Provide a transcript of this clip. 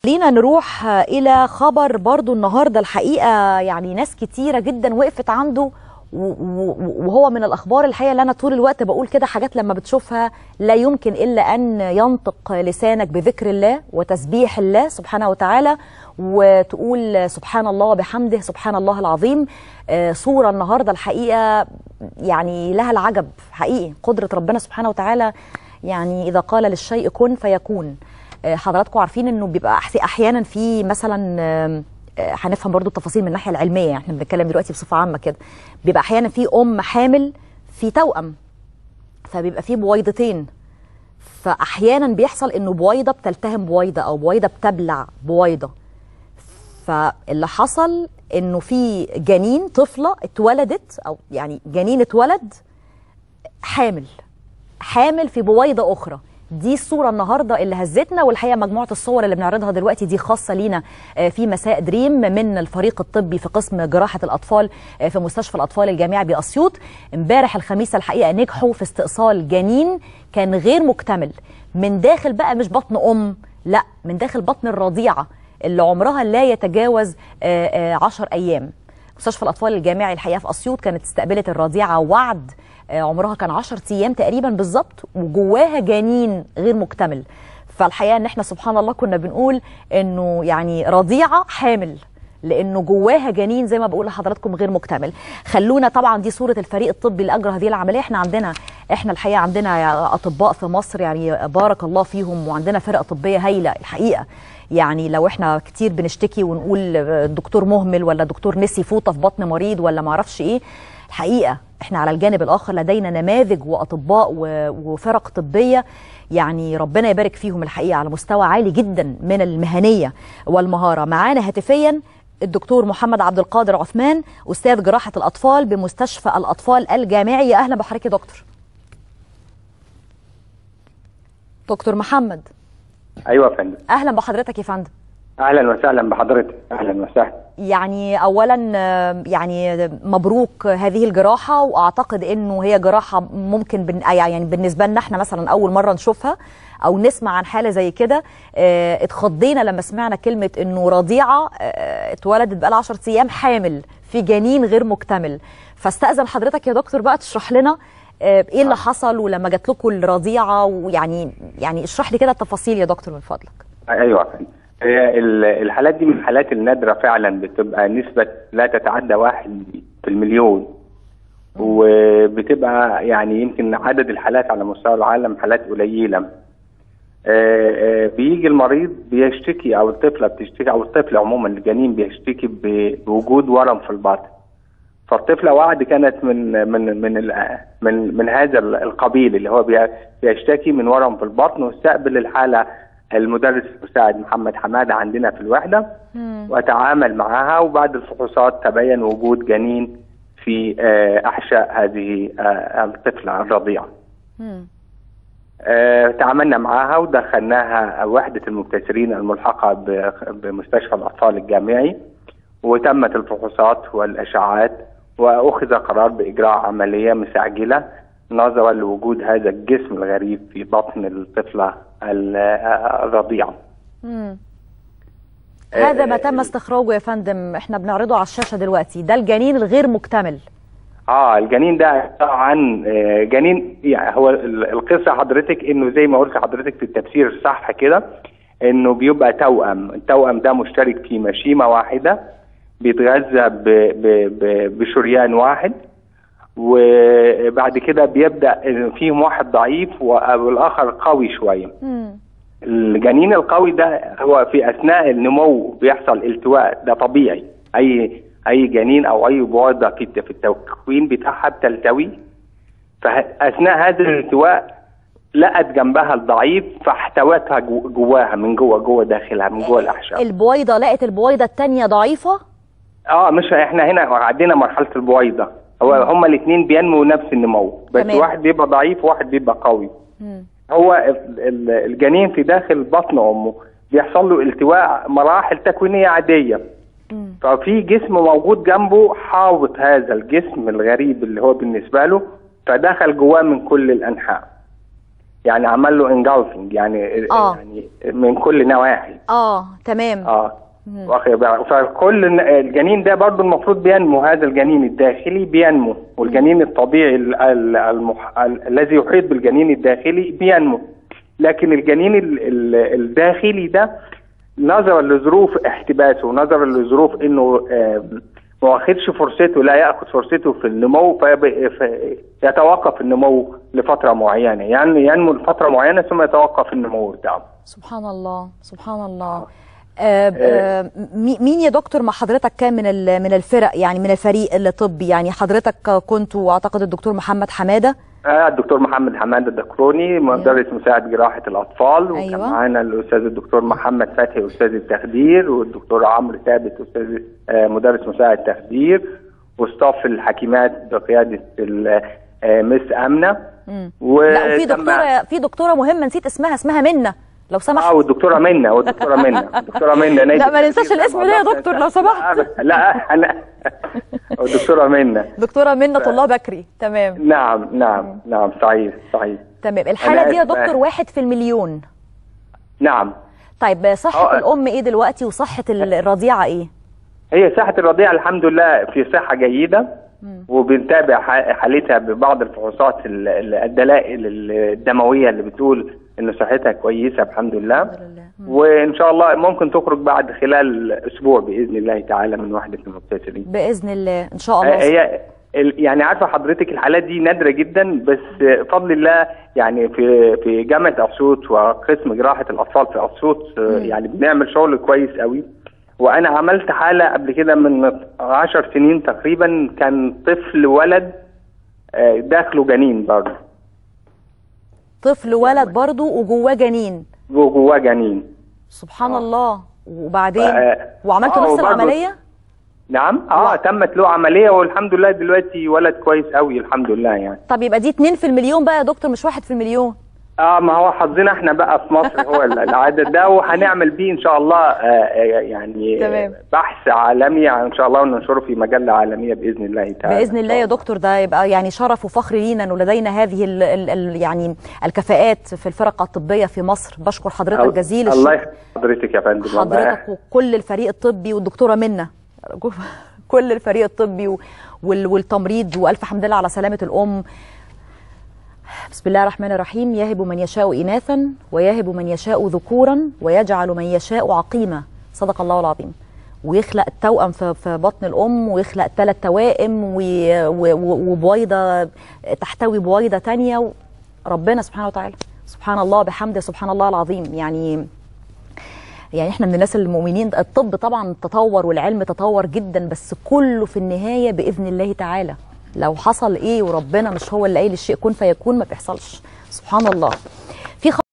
خلينا نروح الى خبر برضو النهارده الحقيقه يعني ناس كتيره جدا وقفت عنده وهو من الاخبار الحقيقه اللي انا طول الوقت بقول كده حاجات لما بتشوفها لا يمكن الا ان ينطق لسانك بذكر الله وتسبيح الله سبحانه وتعالى وتقول سبحان الله وبحمده سبحان الله العظيم صوره النهارده الحقيقه يعني لها العجب حقيقي قدره ربنا سبحانه وتعالى يعني اذا قال للشيء كن فيكون حضراتكم عارفين انه بيبقى احيانا في مثلا هنفهم برضو التفاصيل من الناحيه العلميه يعني احنا بنتكلم دلوقتي بصفه عامه كده بيبقى احيانا في ام حامل في توأم فبيبقى في بويضتين فاحيانا بيحصل انه بويضه بتلتهم بويضه او بويضه بتبلع بويضه فاللي حصل انه في جنين طفله اتولدت او يعني جنين اتولد حامل حامل في بويضه اخرى دي الصورة النهاردة اللي هزتنا والحقيقة مجموعة الصور اللي بنعرضها دلوقتي دي خاصة لينا في مساء دريم من الفريق الطبي في قسم جراحة الأطفال في مستشفى الأطفال الجامعي بأسيوط امبارح الخميس الحقيقة نجحوا في استئصال جنين كان غير مكتمل من داخل بقى مش بطن أم لا من داخل بطن الرضيعة اللي عمرها لا يتجاوز عشر أيام مستشفى الأطفال الجامعي الحقيقة في أسيوط كانت استقبلت الرضيعة وعد عمرها كان 10 ايام تقريبا بالظبط وجواها جنين غير مكتمل فالحقيقه ان احنا سبحان الله كنا بنقول انه يعني رضيعه حامل لانه جواها جنين زي ما بقول لحضراتكم غير مكتمل خلونا طبعا دي صوره الفريق الطبي اللي اجرى هذه العمليه احنا عندنا احنا الحقيقه عندنا اطباء في مصر يعني بارك الله فيهم وعندنا فرقه طبيه هايله الحقيقه يعني لو احنا كتير بنشتكي ونقول الدكتور مهمل ولا دكتور نسي فوطه في بطن مريض ولا ما اعرفش ايه الحقيقه احنا على الجانب الاخر لدينا نماذج واطباء وفرق طبيه يعني ربنا يبارك فيهم الحقيقه على مستوى عالي جدا من المهنيه والمهاره معانا هاتفيا الدكتور محمد عبد القادر عثمان استاذ جراحه الاطفال بمستشفى الاطفال الجامعي اهلا بحضرتك يا دكتور دكتور محمد ايوه يا فندم اهلا بحضرتك يا فندم اهلا وسهلا بحضرتك اهلا وسهلا يعني اولا يعني مبروك هذه الجراحه واعتقد انه هي جراحه ممكن بن يعني بالنسبه لنا احنا مثلا اول مره نشوفها او نسمع عن حاله زي كده اه اتخضينا لما سمعنا كلمه انه رضيعه اه اتولدت بقى 10 ايام حامل في جنين غير مكتمل فاستاذن حضرتك يا دكتور بقى تشرح لنا اه ايه اللي حصل ولما جات لكم الرضيعه ويعني يعني اشرح لي كده التفاصيل يا دكتور من فضلك ايوه يا فندم الحالات دي من الحالات النادرة فعلا بتبقى نسبة لا تتعدى واحد في المليون وبتبقى يعني يمكن عدد الحالات على مستوى العالم حالات قليلة بيجي المريض بيشتكي او الطفلة بتشتكي او الطفل عموما الجنين بيشتكي بوجود ورم في البطن فالطفلة وعد كانت من من من من من هذا القبيل اللي هو بيشتكي من ورم في البطن واستقبل الحالة المدرس المساعد محمد حماده عندنا في الوحده مم. وتعامل معها وبعد الفحوصات تبين وجود جنين في احشاء هذه الطفله الرضيعه. تعاملنا معها ودخلناها وحده المبتسرين الملحقه بمستشفى الاطفال الجامعي وتمت الفحوصات والاشعاعات واخذ قرار باجراء عمليه مستعجله نظرا لوجود هذا الجسم الغريب في بطن الطفله الرضيعه. هذا ما تم استخراجه يا فندم احنا بنعرضه على الشاشه دلوقتي ده الجنين الغير مكتمل. اه الجنين ده عباره عن جنين يعني هو القصه حضرتك انه زي ما قلت حضرتك في التفسير صح كده انه بيبقى توأم، التوأم ده مشترك في مشيمه واحده بيتغذى بشريان واحد وبعد كده بيبدا فيهم واحد ضعيف والاخر قوي شويه الجنين القوي ده هو في اثناء النمو بيحصل التواء ده طبيعي اي اي جنين او اي بويضه في التكوين بتاعها بتلتوي فاثناء هذا الالتواء لقت جنبها الضعيف فاحتوتها جواها من جوه جوه داخلها من جوه الاحشاء البويضه لقت البويضه الثانيه ضعيفه اه مش احنا هنا عدينا مرحله البويضه هو هما الاثنين بينموا نفس النمو بس تمام. واحد بيبقى ضعيف وواحد بيبقى قوي مم. هو الجنين في داخل بطن امه بيحصل له التواء مراحل تكوينيه عاديه مم. ففي جسم موجود جنبه حاوط هذا الجسم الغريب اللي هو بالنسبه له فدخل جواه من كل الانحاء يعني عمل له انجلفنج يعني آه. يعني من كل نواحي اه تمام اه واخد بالك؟ فكل الن- الجنين ده برضو المفروض بينمو هذا الجنين الداخلي بينمو والجنين الطبيعي ال- ال- المح... ال- الذي يحيط بالجنين الداخلي بينمو لكن الجنين ال... ال... الداخلي ده نظرا لظروف احتباسه ونظرا لظروف انه آه، ما واخدش فرصته لا ياخذ فرصته في النمو فيب- فيتوقف النمو لفتره معينه يعني ينمو لفتره معينه ثم يتوقف النمو بتاعه سبحان الله سبحان الله آه آه مي- مين يا دكتور مع حضرتك كان من ال- من الفرق يعني من الفريق الطبي يعني حضرتك كنت واعتقد الدكتور محمد حماده آه الدكتور محمد حماد الدكروني مدرس مساعد جراحة الأطفال وكان أيوة. معانا الأستاذ الدكتور محمد فتحي أستاذ التخدير والدكتور عمرو ثابت أستاذ آه مدرس مساعد تخدير وستاف الحكيمات بقيادة ال- آه مس أمنة و لا وفي دكتوره في دكتوره مهمه نسيت اسمها اسمها منى لو سمحت اه والدكتوره منى والدكتوره منى الدكتوره منى نايب لا، ما ننساش التخدير. الاسم ده يا دكتور لو سمحت. لا لا انا والدكتوره منى دكتوره منى طلاب بكري تمام نعم نعم نعم صحيح صحيح تمام الحاله دي يا آسف. دكتور واحد في المليون نعم طيب صحه آه. الام ايه دلوقتي وصحه الرضيعه ايه هي صحة الرضيعة الحمد لله في صحة جيدة وبنتابع ح- حالتها ببعض الفحوصات ال- ال- الدلائل الدموية اللي بتقول إن صحتها كويسة الحمد لله لله. وإن شاء الله ممكن تخرج بعد خلال أسبوع بإذن الله تعالى من وحدة المبتسرين باذن الله ان شاء الله هي ال- يعني عارفه حضرتك الحالات دي نادره جدا بس فضل الله يعني في في جامعه اسيوط وقسم جراحه الاطفال في اسيوط آه، يعني بنعمل شغل كويس قوي وانا عملت حاله قبل كده من عشر سنين تقريبا كان طفل ولد آه، داخله جنين برضه طفل ولد برضه وجواه جنين جو- جواه جنين سبحان الله وبعدين آه، وعملتوا آه، نفس وبرضه- العمليه نعم اه تمت له عمليه والحمد لله دلوقتي ولد كويس قوي الحمد لله يعني طب يبقى دي 2 في المليون بقى يا دكتور مش واحد في المليون اه ما هو حظنا احنا بقى في مصر هو ال- العدد ده وهنعمل بيه ان شاء الله آه آه، يعني تمام. بحث عالمي ان شاء الله وننشره في مجله عالميه باذن الله تعالى باذن الله يا دكتور ده يبقى يعني شرف وفخر لينا انه لدينا هذه ال ال ال يعني الكفاءات في الفرق الطبيه في مصر بشكر حضرتك جزيل الله الشكر يخلي حضرتك يا فندم والله. حضرتك وكل الفريق الطبي والدكتوره منى كل الفريق الطبي و- وال- والتمريض والف حمد لله على سلامه الام بسم الله الرحمن الرحيم يهب من يشاء إناثا ويهب من يشاء ذكورا ويجعل من يشاء عقيما صدق الله العظيم ويخلق التوأم في في بطن الأم ويخلق ثلاث توائم و- و- و- وبويضة تحتوي بويضة تانية و- ربنا سبحانه وتعالى سبحان الله بحمده سبحان الله العظيم يعني يعني احنا من الناس المؤمنين الطب طبعا تطور والعلم تطور جدا بس كله في النهايه باذن الله تعالى لو حصل ايه وربنا مش هو اللي قايل الشيء كن فيكون ما بيحصلش سبحان الله في